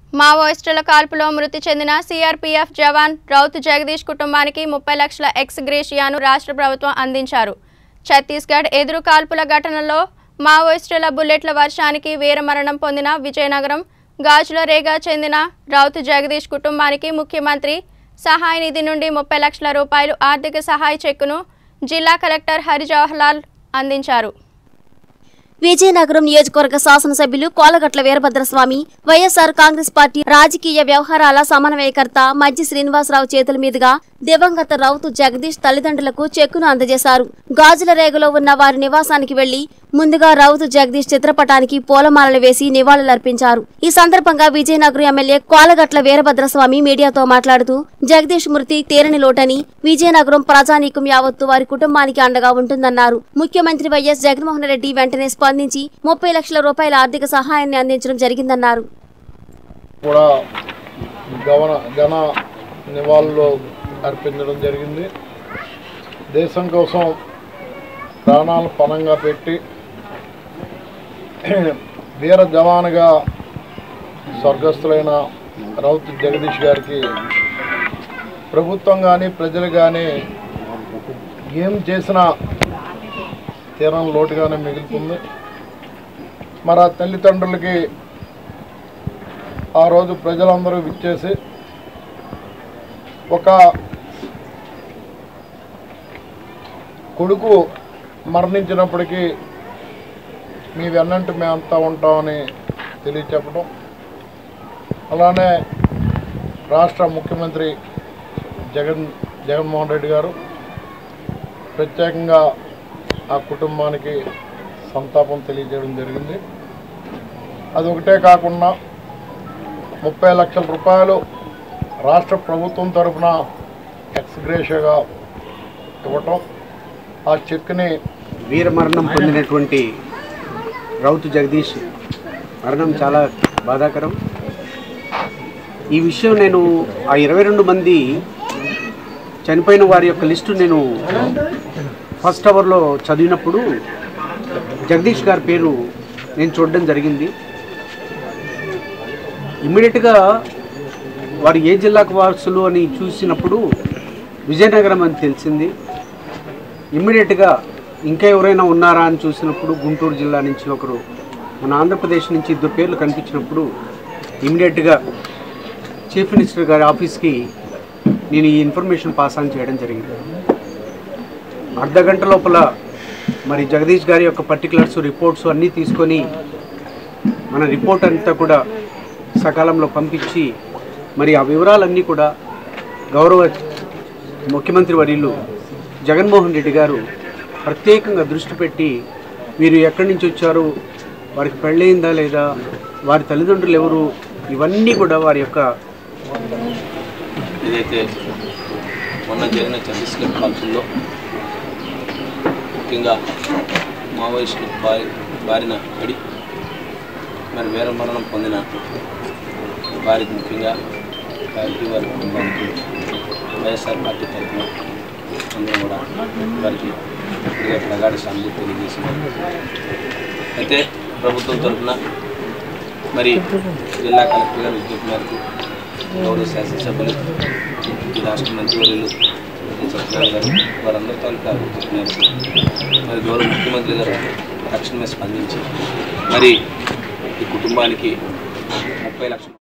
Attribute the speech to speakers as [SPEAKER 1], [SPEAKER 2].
[SPEAKER 1] మావోయిస్టుల కాల్పులో మృతి చెందిన సీఆర్పీఎఫ్ జవాన్ రౌత్ జగదీష్ కుటుంబానికి ముప్పై లక్షల ఎక్స్ గ్రేషియాను రాష్ట్ర ప్రభుత్వం అందించారు ఛత్తీస్గఢ్ ఎదురు కాల్పుల ఘటనలో మావోయిస్టుల బుల్లెట్ల వర్షానికి వీరమరణం పొందిన విజయనగరం గాజుల రేగా చెందిన రౌత్ జగదీష్ కుటుంబానికి ముఖ్యమంత్రి సహాయ నిధి నుండి ముప్పై లక్షల రూపాయలు ఆర్థిక సహాయ చెక్కును జిల్లా కలెక్టర్ హరి జవహర్లాల్ అందించారు
[SPEAKER 2] విజయనగరం నియోజకవర్గ శాసనసభ్యులు కోలగట్ల వీరభద్రస్వామి వైఎస్ఆర్ కాంగ్రెస్ పార్టీ రాజకీయ వ్యవహారాల సమన్వయకర్త మజ్జి శ్రీనివాసరావు చేతుల మీదుగా దివంగత రౌతు జగదీష్ తల్లిదండ్రులకు చెక్కును అందజేశారు గాజుల రేగలో ఉన్న వారి నివాసానికి వెళ్లి ముందుగా రౌతు జగదీష్ చిత్రపటానికి పూలమాలలు వేసి నివాళులర్పించారు ఈ సందర్భంగా విజయనగరం ఎమ్మెల్యే కోలగట్ల వీరభద్రస్వామి మీడియాతో మాట్లాడుతూ జగదీష్ మృతి తీరని లోటని విజయనగరం ప్రజానీకం యావత్తు వారి కుటుంబానికి అండగా ఉంటుందన్నారు ముఖ్యమంత్రి వైఎస్ జగన్మోహన్ రెడ్డి వెంటనే స్పందించి ముప్పై లక్షల రూపాయల ఆర్థిక సహాయాన్ని అందించడం జరిగిందన్నారు
[SPEAKER 3] కూడా గవన ఘన నివాళులు అర్పించడం జరిగింది దేశం కోసం ప్రాణాలు పణంగా పెట్టి వీర జవాన్గా స్వర్గస్థులైన రౌత్ జగదీష్ గారికి ప్రభుత్వం కానీ ప్రజలు కానీ ఏం చేసినా తీరం లోటుగానే మిగులుతుంది మరి ఆ తల్లిదండ్రులకి ఆ రోజు ప్రజలందరూ విచ్చేసి ఒక కొడుకు మరణించినప్పటికీ మీ వెన్నంటి మేమంతా ఉంటామని తెలియచెప్పడం అలానే రాష్ట్ర ముఖ్యమంత్రి జగన్ జగన్మోహన్ రెడ్డి గారు ప్రత్యేకంగా ఆ కుటుంబానికి సంతాపం తెలియజేయడం జరిగింది అదొకటే కాకుండా ముప్పై లక్షల రూపాయలు రాష్ట్ర ప్రభుత్వం తరఫున ఎక్స్గ్రేషియాగా ఇవ్వటం ఆ చెక్ని
[SPEAKER 4] వీరమరణం పొందినటువంటి రౌతు జగదీష్ మరణం చాలా బాధాకరం ఈ విషయం నేను ఆ ఇరవై రెండు మంది చనిపోయిన వారి యొక్క లిస్టు నేను ఫస్ట్ అవర్లో చదివినప్పుడు జగదీష్ గారి పేరు నేను చూడడం జరిగింది ఇమ్మీడియట్గా వారు ఏ జిల్లాకు వారసులు అని చూసినప్పుడు విజయనగరం అని తెలిసింది ఇమ్మీడియట్గా ఇంకా ఎవరైనా ఉన్నారా అని చూసినప్పుడు గుంటూరు జిల్లా నుంచి ఒకరు మన ఆంధ్రప్రదేశ్ నుంచి ఇద్దరు పేర్లు కనిపించినప్పుడు ఇమ్మీడియట్గా చీఫ్ మినిస్టర్ గారి ఆఫీస్కి నేను ఈ ఇన్ఫర్మేషన్ పాస్ ఆన్ చేయడం జరిగింది అర్ధ గంట లోపల మరి జగదీష్ గారి యొక్క పర్టికులర్స్ రిపోర్ట్స్ అన్నీ తీసుకొని మన రిపోర్ట్ అంతా కూడా సకాలంలో పంపించి మరి ఆ వివరాలన్నీ కూడా గౌరవ ముఖ్యమంత్రి వర్యులు జగన్మోహన్ రెడ్డి గారు ప్రత్యేకంగా దృష్టి పెట్టి వీరు ఎక్కడి నుంచి వచ్చారు వారికి పెళ్ళయిందా లేదా వారి తల్లిదండ్రులు ఎవరు ఇవన్నీ కూడా వారి యొక్క
[SPEAKER 5] ఏదైతే మొన్న జరిగిన ఛత్తీస్గఢ్ కాల్పుల్లో ముఖ్యంగా మావోయిస్టులు బారి బారిన పడి మరి వీరమరణం పొందిన వారికి ముఖ్యంగా పార్టీ వారి కుటుంబానికి వైఎస్ఆర్ పార్టీ తరఫున అందరూ కూడా వారికి ఇప్పుడుగా ప్రగాఢ సానుభూతి తెలియజేసినారు అయితే ప్రభుత్వం తరఫున మరి జిల్లా కలెక్టర్ గారి విజ్ఞప్తి మేరకు గౌరవ శాసనసభ్యులు ఈ రాష్ట్ర మంత్రివర్యులు సత్యనారాయణ గారు వారందరి తాలూకా విజ్ఞప్తి మేరకు మరి గౌరవ ముఖ్యమంత్రి గారు తక్షణమే స్పందించి మరి ఈ కుటుంబానికి ముప్పై లక్షల